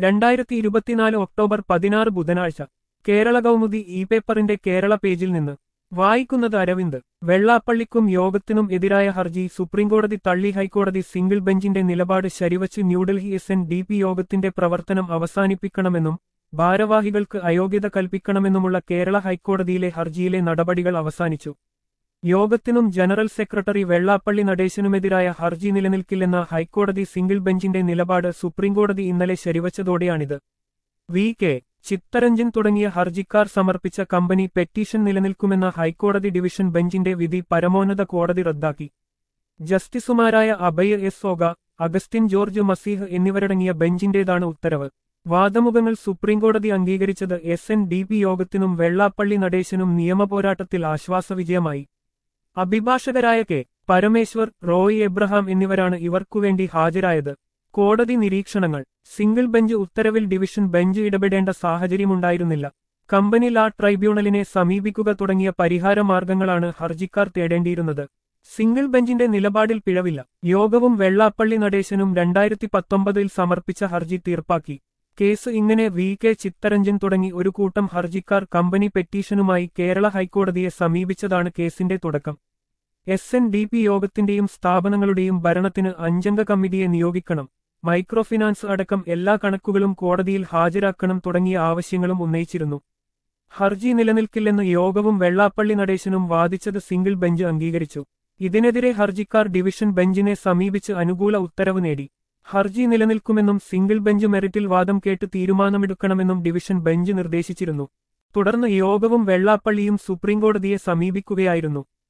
രണ്ടായിരത്തി ഇരുപത്തിനാല് ഒക്ടോബർ പതിനാറ് ബുധനാഴ്ച കേരള കൗമുദി ഇ പേപ്പറിന്റെ കേരള പേജിൽ നിന്ന് വായിക്കുന്നത് അരവിന്ദ് വെള്ളാപ്പള്ളിക്കും യോഗത്തിനും എതിരായ ഹർജി സുപ്രീംകോടതി തള്ളി ഹൈക്കോടതി സിംഗിൾ ബെഞ്ചിന്റെ നിലപാട് ശരിവച്ച് New Delhi S N D P യോഗത്തിന്റെ പ്രവർത്തനം അവസാനിപ്പിക്കണമെന്നും ഭാരവാഹികൾക്ക് അയോഗ്യത കൽപ്പിക്കണമെന്നുമുള്ള കേരള ഹൈക്കോടതിയിലെ ഹർജിയിലെ നടപടികൾ അവസാനിച്ചു യോഗത്തിനും ജനറൽ സെക്രട്ടറി വെള്ളാപ്പള്ളി നടേശനുമെതിരായ ഹർജി നിലനിൽക്കില്ലെന്ന ഹൈക്കോടതി സിംഗിൾ ബെഞ്ചിന്റെ നിലപാട് സുപ്രീംകോടതി ഇന്നലെ ശരിവച്ചതോടെയാണിത് വി കെ ചിത്തരഞ്ജൻ തുടങ്ങിയ ഹർജിക്കാർ സമർപ്പിച്ച കമ്പനി പെറ്റീഷൻ നിലനിൽക്കുമെന്ന ഹൈക്കോടതി ഡിവിഷൻ ബെഞ്ചിന്റെ വിധി പരമോന്നത കോടതി റദ്ദാക്കി ജസ്റ്റിസുമാരായ അഭയ എസ് സോഗ അഗസ്റ്റിൻ ജോർജ് മസീഹ് എന്നിവരടങ്ങിയ ബെഞ്ചിന്റേതാണ് ഉത്തരവ് വാദമുഖങ്ങൾ സുപ്രീംകോടതി അംഗീകരിച്ചത് എസ് എൻ ഡി പി യോഗത്തിനും വെള്ളാപ്പള്ളി നടേശനും നിയമപോരാട്ടത്തിൽ ആശ്വാസവിജയമായി അഭിഭാഷകരായ കെ പരമേശ്വർ റോയ് എബ്രഹാം എന്നിവരാണ് ഇവർക്കുവേണ്ടി ഹാജരായത് കോടതി നിരീക്ഷണങ്ങൾ സിംഗിൾ ബെഞ്ച് ഉത്തരവിൽ ഡിവിഷൻ ബെഞ്ച് ഇടപെടേണ്ട സാഹചര്യമുണ്ടായിരുന്നില്ല കമ്പനി ലാ ട്രൈബ്യൂണലിനെ സമീപിക്കുക തുടങ്ങിയ പരിഹാര മാർഗങ്ങളാണ് ഹർജിക്കാർ തേടേണ്ടിയിരുന്നത് സിംഗിൾ ബെഞ്ചിന്റെ നിലപാടിൽ പിഴവില്ല യോഗവും വെള്ളാപ്പള്ളി നടേശനും രണ്ടായിരത്തി പത്തൊമ്പതിൽ സമർപ്പിച്ച ഹർജി തീർപ്പാക്കി കേസ് ഇങ്ങനെ വി കെ ചിത്തരഞ്ജൻ തുടങ്ങി ഒരു കൂട്ടം ഹർജിക്കാർ കമ്പനി പെറ്റീഷനുമായി കേരള ഹൈക്കോടതിയെ സമീപിച്ചതാണ് കേസിന്റെ തുടക്കം എസ് എൻ ഡി പി യോഗത്തിന്റെയും സ്ഥാപനങ്ങളുടെയും ഭരണത്തിന് അഞ്ചംഗ കമ്മിറ്റിയെ നിയോഗിക്കണം മൈക്രോ ഫിനാൻസ് അടക്കം എല്ലാ കണക്കുകളും കോടതിയിൽ ഹാജരാക്കണം തുടങ്ങിയ ആവശ്യങ്ങളും ഉന്നയിച്ചിരുന്നു ഹർജി നിലനിൽക്കില്ലെന്ന് യോഗവും വെള്ളാപ്പള്ളി നടേശനും വാദിച്ചത് സിംഗിൾ ബെഞ്ച് അംഗീകരിച്ചു ഇതിനെതിരെ ഹർജിക്കാർ ഡിവിഷൻ ബെഞ്ചിനെ സമീപിച്ച് അനുകൂല ഉത്തരവ് നേടി ഹർജി നിലനിൽക്കുമെന്നും സിംഗിൾ ബെഞ്ച് മെറിറ്റിൽ വാദം കേട്ട് തീരുമാനമെടുക്കണമെന്നും ഡിവിഷൻ ബെഞ്ച് നിർദ്ദേശിച്ചിരുന്നു തുടർന്ന് യോഗവും വെള്ളാപ്പള്ളിയും സുപ്രീംകോടതിയെ സമീപിക്കുകയായിരുന്നു